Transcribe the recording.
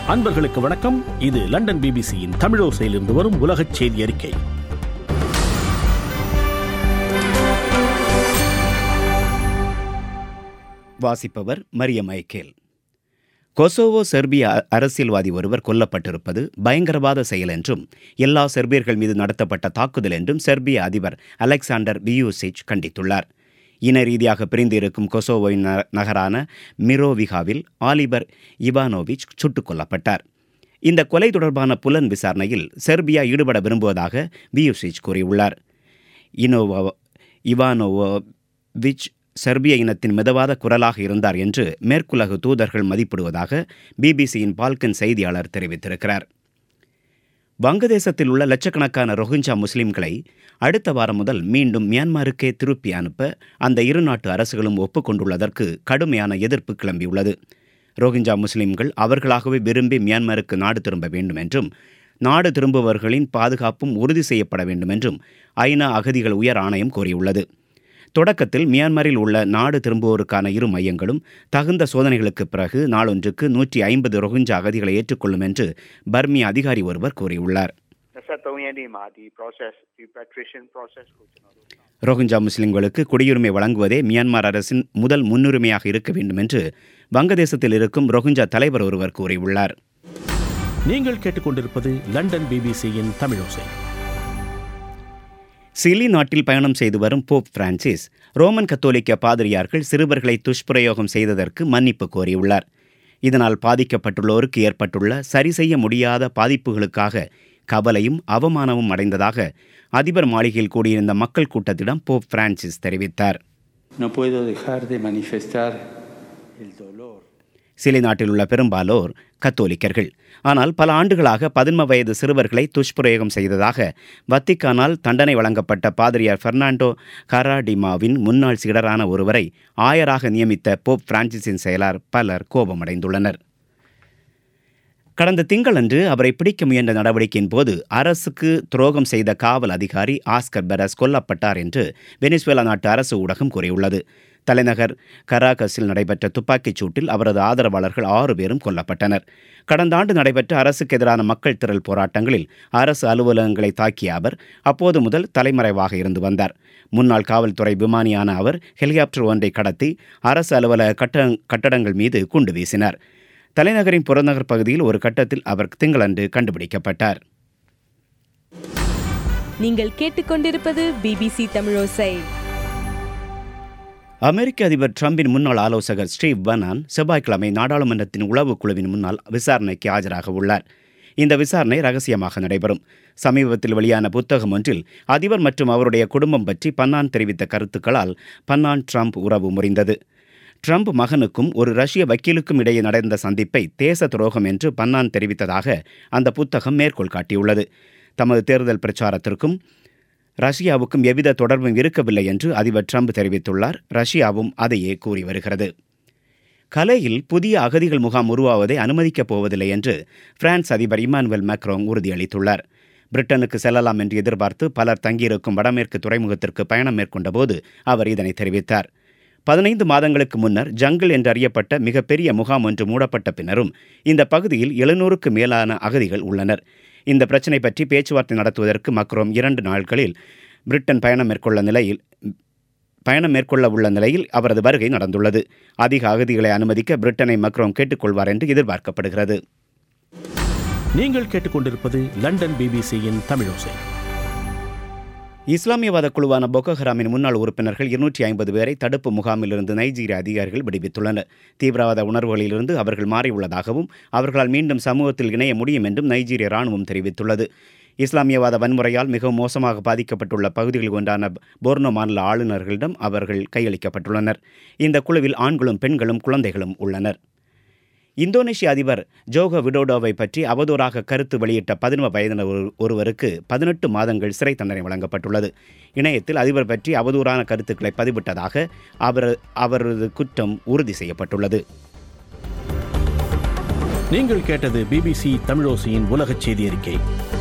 அன்பர்களுக்கு வணக்கம் இது லண்டன் பிபிசியின் தமிழோசையிலிருந்து வரும் உலகச் செய்தி அறிக்கை வாசிப்பவர் மரிய மைக்கேல் கொசோவோ செர்பிய அ- அரசியல்வாதி ஒருவர் கொல்லப்பட்டிருப்பது பயங்கரவாத செயல் என்றும் எல்லா செர்பியர்கள் மீது நடத்தப்பட்ட தாக்குதல் என்றும் செர்பிய அதிபர் அலெக்சாண்டர் வியூசிச் கண்டித்துள்ளார் இன ரீதியாக பிரிந்து இருக்கும் கொசோவோவின் ந- நகரான மிரோவிகாவில் ஆலிபர் இவானோவிச் சுட்டுக் கொல்லப்பட்டார் இந்த கொலை தொடர்பான புலன் விசாரணையில் செர்பியா ஈடுபட விரும்புவதாக வியூசிச் கூறியுள்ளார் இனோவா இவானோவோவிச் செர்பிய இனத்தின் மிதவாத குரலாக இருந்தார் என்று மேற்குலகு தூதர்கள் மதிப்பிடுவதாக பிபிசியின் பால்கன் செய்தியாளர் தெரிவித்திருக்கிறார் வங்கதேசத்தில் உள்ள லட்சக்கணக்கான ரோஹிஞ்சா முஸ்லிம்களை அடுத்த வாரம் முதல் மீண்டும் மியான்மருக்கே திருப்பி அனுப்ப அந்த இரு நாட்டு அரசுகளும் ஒப்புக்கொண்டுள்ளதற்கு கடுமையான எதிர்ப்பு கிளம்பியுள்ளது ரோஹிஞ்சா முஸ்லிம்கள் அவர்களாகவே விரும்பி மியான்மருக்கு நாடு திரும்ப வேண்டும் என்றும் நாடு திரும்புபவர்களின் பாதுகாப்பும் உறுதி செய்யப்பட வேண்டும் என்றும் ஐநா அகதிகள் உயர் ஆணையம் கோரியுள்ளது தொடக்கத்தில் மியான்மரில் உள்ள நாடு திரும்புவோருக்கான இரு மையங்களும் தகுந்த சோதனைகளுக்கு பிறகு நாளொன்றுக்கு நூற்றி ஐம்பது ரோஹிஞ்சா அகதிகளை ஏற்றுக்கொள்ளும் என்று பர்மிய அதிகாரி ஒருவர் கூறியுள்ளார் 23ရက်နေ့မှာဒီ process repatriation process ကိုကျွန်တော်တို့ ரோஹிஞ்சா முஸ்லிம்களுக்கு குடியுரிமை வழங்குவதே மியான்மர் அரசின் முதல் முன்னுரிமையாக இருக்க வேண்டும் என்று வங்கதேசத்தில் இருக்கும் ரோஹிஞ்சா தலைவர் ஒருவர் கூறியுள்ளார் நீங்கள் கேட்டுக்கொண்டிருப்பது லண்டன் பிபிசியின் தமிழோசை சிலி நாட்டில் பயணம் செய்து வரும் போப் பிரான்சிஸ் ரோமன் கத்தோலிக்க பாதிரியார்கள் சிறுவர்களை துஷ்பிரயோகம் செய்ததற்கு மன்னிப்பு கோரியுள்ளார் இதனால் பாதிக்கப்பட்டுள்ளோருக்கு ஏற்பட்டுள்ள சரி செய்ய முடியாத பாதிப்புகளுக்காக கவலையும் அவமானமும் அடைந்ததாக அதிபர் மாளிகையில் கூடியிருந்த மக்கள் கூட்டத்திடம் போப் பிரான்சிஸ் தெரிவித்தார் No puedo dejar de manifestar el dolor. Chile நாட்டில் உள்ள பெரும்பாலோர் கத்தோலிக்கர்கள் ஆனால் பல ஆண்டுகளாக பதின்ம வயது சிறுவர்களை துஷ்பிரயோகம் செய்ததாக வத்திக்கானால் தண்டனை வழங்கப்பட்ட பாதிரியார் பெர்னாண்டோ கராடிமாவின் முன்னாள் சீடரான ஒருவரை ஆயராக நியமித்த போப் பிரான்சிஸின் செயலார் பலர் கோபமடைந்துள்ளனர் கடந்த திங்களன்று அவரை பிடிக்க முயன்ற நடவடிக்கையின் போது அரசுக்கு துரோகம் செய்த காவல் அதிகாரி ஆஸ்கர் பெரஸ் கொல்லப்பட்டார் என்று வெனிசுவேலா நாட்டு அரசு ஊடகம் கூறியுள்ளது தலைநகர் கராகஸில் நடைபெற்ற துப்பாக்கிச் சூட்டில் அவரது ஆதரவாளர்கள் ஆறு பேரும் கொல்லப்பட்டனர் கடந்த ஆண்டு நடைபெற்ற அரசுக்கு எதிரான மக்கள் திரள் போராட்டங்களில் அரசு அலுவலகங்களை தாக்கிய அவர் அப்போது முதல் தலைமறைவாக இருந்து வந்தார் முன்னாள் காவல்துறை விமானியான அவர் ஹெலிகாப்டர் ஒன்றை கடத்தி அரசு அலுவலக கட்ட கட்டடங்கள் மீது குண்டு வீசினார் தலைநகரின் புறநகர் பகுதியில் ஒரு கட்டத்தில் அவர் திங்களன்று கண்டுபிடிக்கப்பட்டார் நீங்கள் கேட்டுக்கொண்டிருப்பது பிபிசி தமிழோசை அமெரிக்க அதிபர் ட்ரம்பின் முன்னாள் ஆலோசகர் ஸ்டீவ் பனான் செவ்வாய்க்கிழமை நாடாளுமன்றத்தின் உளவுக் குழுவின் முன்னால் விசாரணைக்கு ஆஜராக உள்ளார் இந்த விசாரணை ரகசியமாக நடைபெறும் சமீபத்தில் வெளியான புத்தகம் ஒன்றில் அதிபர் மற்றும் அவருடைய குடும்பம் பற்றி பன்னான் தெரிவித்த கருத்துக்களால் பன்னான் ட்ரம்ப் உறவு முறிந்தது ட்ரம்ப் மகனுக்கும் ஒரு ரஷ்ய வக்கீலுக்கும் இடையே நடந்த சந்திப்பை தேச துரோகம் என்று பன்னான் தெரிவித்ததாக அந்த புத்தகம் மேற்கோள் காட்டியுள்ளது தமது தேர்தல் பிரச்சாரத்திற்கும் ரஷ்யாவுக்கும் எவ்வித தொடர்பும் இருக்கவில்லை என்று அதிபர் ட்ரம்ப் தெரிவித்துள்ளார் ரஷ்யாவும் அதையே கூறி வருகிறது கலையில் புதிய அகதிகள் முகாம் உருவாவதை அனுமதிக்கப் போவதில்லை என்று பிரான்ஸ் அதிபர் இமானுவேல் மேக்ரோங் உறுதியளித்துள்ளார் பிரிட்டனுக்கு செல்லலாம் என்று எதிர்பார்த்து பலர் தங்கியிருக்கும் வடமேற்கு துறைமுகத்திற்கு பயணம் மேற்கொண்டபோது அவர் இதனை தெரிவித்தார் பதினைந்து மாதங்களுக்கு முன்னர் ஜங்கிள் என்றறியப்பட்ட மிகப்பெரிய முகாம் ஒன்று மூடப்பட்ட பின்னரும் இந்த பகுதியில் எழுநூறுக்கு மேலான அகதிகள் உள்ளனர் இந்த பிரச்சினை பற்றி பேச்சுவார்த்தை நடத்துவதற்கு மக்ரோம் இரண்டு நாட்களில் பிரிட்டன் பயணம் மேற்கொள்ள நிலையில் பயணம் மேற்கொள்ள உள்ள நிலையில் அவரது வருகை நடந்துள்ளது அதிக அகதிகளை அனுமதிக்க பிரிட்டனை மக்ரோம் கேட்டுக்கொள்வார் என்று எதிர்பார்க்கப்படுகிறது நீங்கள் கேட்டுக்கொண்டிருப்பது லண்டன் பிபிசியின் தமிழோசை இஸ்லாமியவாத குழுவான பொக்கோ ஹராமின் முன்னாள் உறுப்பினர்கள் இருநூற்றி ஐம்பது பேரை தடுப்பு முகாமிலிருந்து நைஜீரிய அதிகாரிகள் விடுவித்துள்ளனர் தீவிரவாத உணர்வுகளிலிருந்து அவர்கள் மாறியுள்ளதாகவும் அவர்களால் மீண்டும் சமூகத்தில் இணைய முடியும் என்றும் நைஜீரிய ராணுவம் தெரிவித்துள்ளது இஸ்லாமியவாத வன்முறையால் மிகவும் மோசமாக பாதிக்கப்பட்டுள்ள பகுதிகளில் ஒன்றான போர்னோ மாநில ஆளுநர்களிடம் அவர்கள் கையளிக்கப்பட்டுள்ளனர் இந்த குழுவில் ஆண்களும் பெண்களும் குழந்தைகளும் உள்ளனர் இந்தோனேஷிய அதிபர் ஜோகோ விடோடோவை பற்றி அவதூறாக கருத்து வெளியிட்ட பதினொரு வயதினர் ஒரு- ஒருவருக்கு பதினெட்டு மாதங்கள் சிறை தண்டனை வழங்கப்பட்டுள்ளது இணையத்தில் அதிபர் பற்றி அவதூறான கருத்துக்களை பதிவிட்டதாக அவர் அவரது குற்றம் உறுதி செய்யப்பட்டுள்ளது நீங்கள் கேட்டது பிபிசி தமிழோசையின் உலகச் செய்தி அறிக்கை